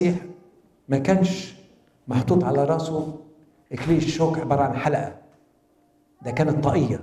المسيح ما كانش محطوط على راسه اكليل الشوك عباره عن حلقه ده كانت طاقيه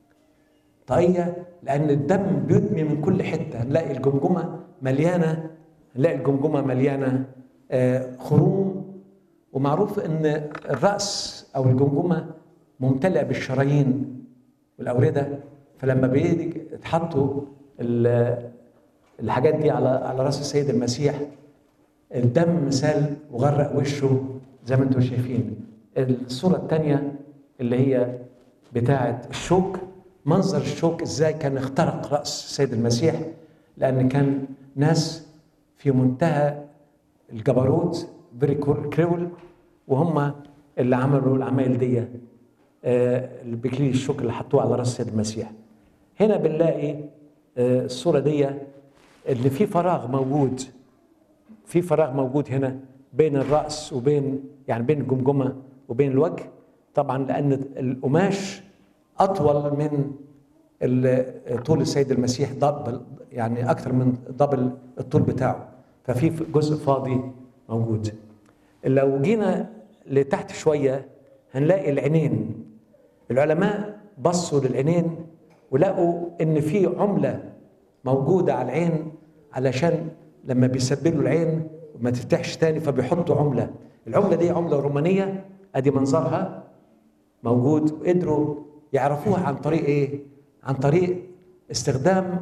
طاقيه لان الدم بيدمي من كل حته نلاقي الجمجمه مليانه نلاقي الجمجمه مليانه آه، خروم ومعروف ان الراس او الجمجمه ممتلئه بالشرايين والاورده فلما بيجي تحطوا ال- الحاجات دي على على راس السيد المسيح الدم سال وغرق وشه زي ما انتم شايفين الصورة الثانية اللي هي بتاعة الشوك منظر الشوك ازاي كان اخترق رأس السيد المسيح لأن كان ناس في منتهى الجبروت فيري كريول وهم اللي عملوا العمايل دي آه، بكليل الشوك اللي حطوه على راس السيد المسيح هنا بنلاقي آه، الصورة دي اللي في فراغ موجود في فراغ موجود هنا بين الرأس وبين يعني بين الجمجمة وبين الوجه طبعا لأن القماش أطول من ال- طول السيد المسيح دبل يعني أكثر من دبل الطول بتاعه ففي جزء فاضي موجود لو جينا لتحت شوية هنلاقي العينين العلماء بصوا للعينين ولقوا ان في عمله موجوده على العين علشان لما بيسبلوا العين وما تفتحش تاني فبيحطوا عمله العمله دي عمله رومانيه ادي منظرها موجود وقدروا يعرفوها عن طريق ايه عن طريق استخدام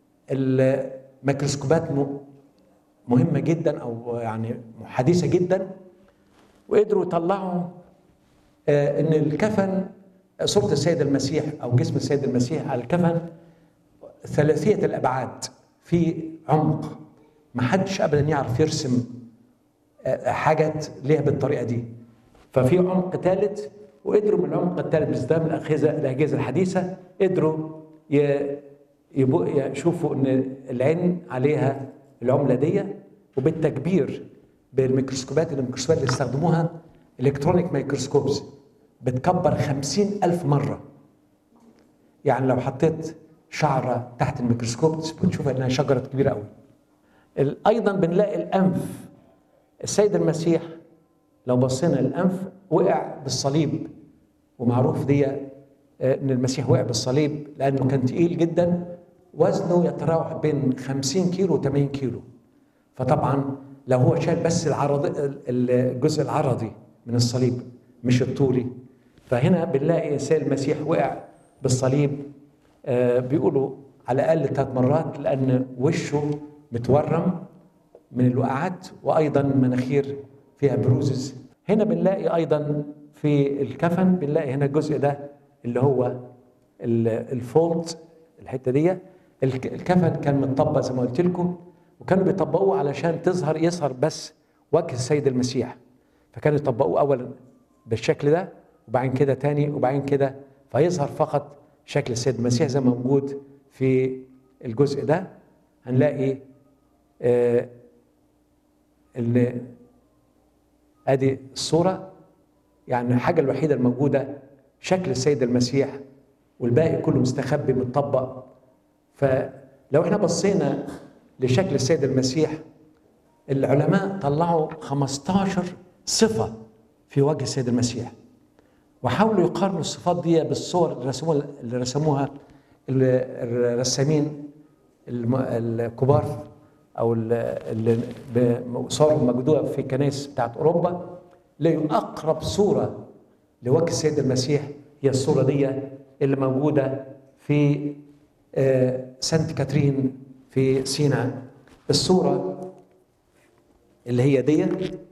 الميكروسكوبات م- مهمه جدا او يعني حديثه جدا وقدروا يطلعوا آه، ان الكفن صوره السيد المسيح او جسم السيد المسيح على الكفن ثلاثيه الابعاد في عمق ما حدش ابدا يعرف يرسم آه، حاجات ليها بالطريقه دي ففي عمق ثالث وقدروا من العمق الثالث باستخدام الاجهزه الاجهزه الحديثه قدروا ي- يبو- يشوفوا ان العين عليها العمله دي وبالتكبير بالميكروسكوبات الميكروسكوبات اللي استخدموها الكترونيك ميكروسكوبس بتكبر خمسين ألف مرة يعني لو حطيت شعرة تحت الميكروسكوب بتشوف انها شجرة كبيرة قوي ال- ايضا بنلاقي الانف السيد المسيح لو بصينا للانف وقع بالصليب ومعروف دي آه، ان المسيح وقع بالصليب لانه كان تقيل جدا وزنه يتراوح بين 50 كيلو و 80 كيلو فطبعا لو هو شال بس العرض الجزء العرضي من الصليب مش الطولي فهنا بنلاقي السيد المسيح وقع بالصليب آه، بيقولوا على الاقل ثلاث مرات لان وشه متورم من الوقعات وايضا مناخير فيها بروزز هنا بنلاقي ايضا في الكفن بنلاقي هنا الجزء ده اللي هو ال- الفولد الحته دي الك- الكفن كان متطبق زي ما قلت لكم وكانوا بيطبقوه علشان تظهر يظهر بس وجه السيد المسيح فكانوا يطبقوه اولا بالشكل ده وبعدين كده تاني وبعدين كده فيظهر فقط شكل السيد المسيح زي ما موجود في الجزء ده هنلاقي آه اللي ادي الصوره يعني الحاجه الوحيده الموجوده شكل السيد المسيح والباقي كله مستخبي متطبق فلو احنا بصينا لشكل السيد المسيح العلماء طلعوا 15 صفه في وجه السيد المسيح وحاولوا يقارنوا الصفات دي بالصور اللي رسموها اللي رسموها الرسامين الم- الكبار او ال- اللي صورهم موجوده في كنائس بتاعت اوروبا لقوا اقرب صوره لوجه السيد المسيح هي الصوره دي اللي موجوده في آه، سانت كاترين في سيناء الصوره اللي هي دي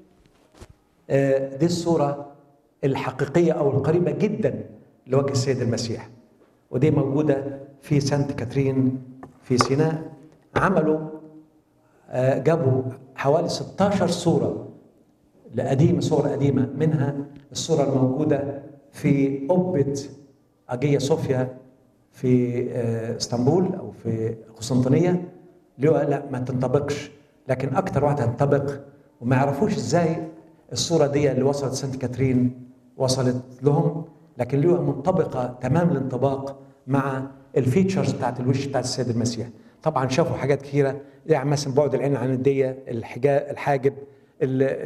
آه، دي الصوره الحقيقيه او القريبه جدا لوجه السيد المسيح ودي موجوده في سانت كاترين في سيناء عملوا آه، جابوا حوالي 16 صوره لقديم صور قديمه منها الصوره الموجوده في قبه اجيا صوفيا في آه، اسطنبول او في قسطنطينيه اللي هو لا ما تنطبقش لكن اكتر واحده تنطبق وما يعرفوش ازاي الصوره دي اللي وصلت سانت كاترين وصلت لهم لكن ليها منطبقه تمام الانطباق مع الفيتشرز بتاعت الوش بتاعت السيد المسيح طبعا شافوا حاجات كثيره يعني مثلا بعد العين عن الديه الحجا- الحاجب ال-